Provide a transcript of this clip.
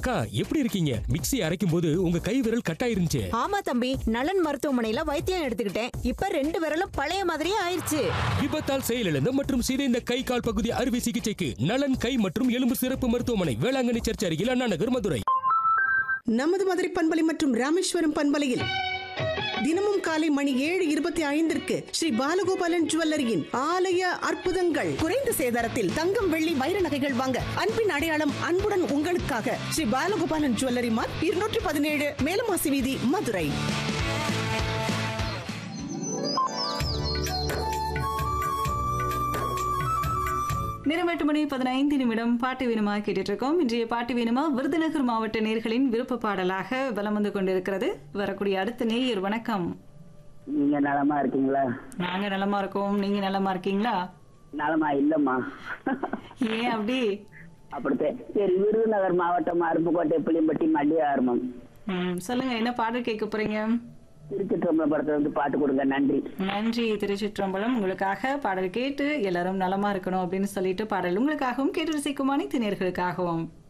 அக்கா எப்படி இருக்கீங்க மிக்ஸி அரைக்கும் போது உங்க கை விரல் கட்டாயிருந்துச்சு ஆமா தம்பி நலன் மருத்துவமனையில வைத்தியம் எடுத்துக்கிட்டேன் இப்ப ரெண்டு விரலும் பழைய மாதிரியே ஆயிருச்சு விபத்தால் செயலிழந்த மற்றும் சிதைந்த கை கால் பகுதி அறுவை சிகிச்சைக்கு நலன் கை மற்றும் எலும்பு சிறப்பு மருத்துவமனை வேளாங்கண்ணி சர்ச் அருகில் அண்ணா நகர் மதுரை நமது மதுரை பண்பலை மற்றும் ராமேஸ்வரம் பண்பலையில் தினமும் காலை மணி ஏழு இருபத்தி ஐந்திற்கு ஸ்ரீ பாலகோபாலன் ஜுவல்லரியின் ஆலய அற்புதங்கள் குறைந்த சேதாரத்தில் தங்கம் வெள்ளி வைர நகைகள் வாங்க அன்பின் அடையாளம் அன்புடன் உங்களுக்காக ஸ்ரீ பாலகோபாலன் ஜுவல்லரி மார்க் இருநூற்றி பதினேழு மேலமாசி வீதி மதுரை நேரம் எட்டு மணி பதினைந்து நிமிடம் பாட்டு வேணுமா கேட்டுட்டு இருக்கோம் இன்றைய பாட்டு வேணுமா விருதுநகர் மாவட்ட நேர்களின் விருப்ப பாடலாக வலம் வந்து கொண்டிருக்கிறது வரக்கூடிய அடுத்த நேயர் வணக்கம் நீங்க நலமா இருக்கீங்களா நாங்க நலமா இருக்கோம் நீங்க நலமா இருக்கீங்களா நலமா இல்லம்மா ஏன் அப்படி அப்படித்தான் சரி விருதுநகர் மாவட்டம் அருப்புக்கோட்டை புளியம்பட்டி மல்லிகார்மம் ம், சொல்லுங்க என்ன பாடல் கேட்க போறீங்க திருச்சிற்றம்பலம் படத்துல வந்து பாட்டு கொடுங்க நன்றி நன்றி திருச்சிற்றம்பலம் உங்களுக்காக பாடல் கேட்டு எல்லாரும் நலமா இருக்கணும் அப்படின்னு சொல்லிட்டு பாடல் உங்களுக்காகவும் கேட்டு ரசிக்கும் அனைத்து நேர்களுக்காகவும்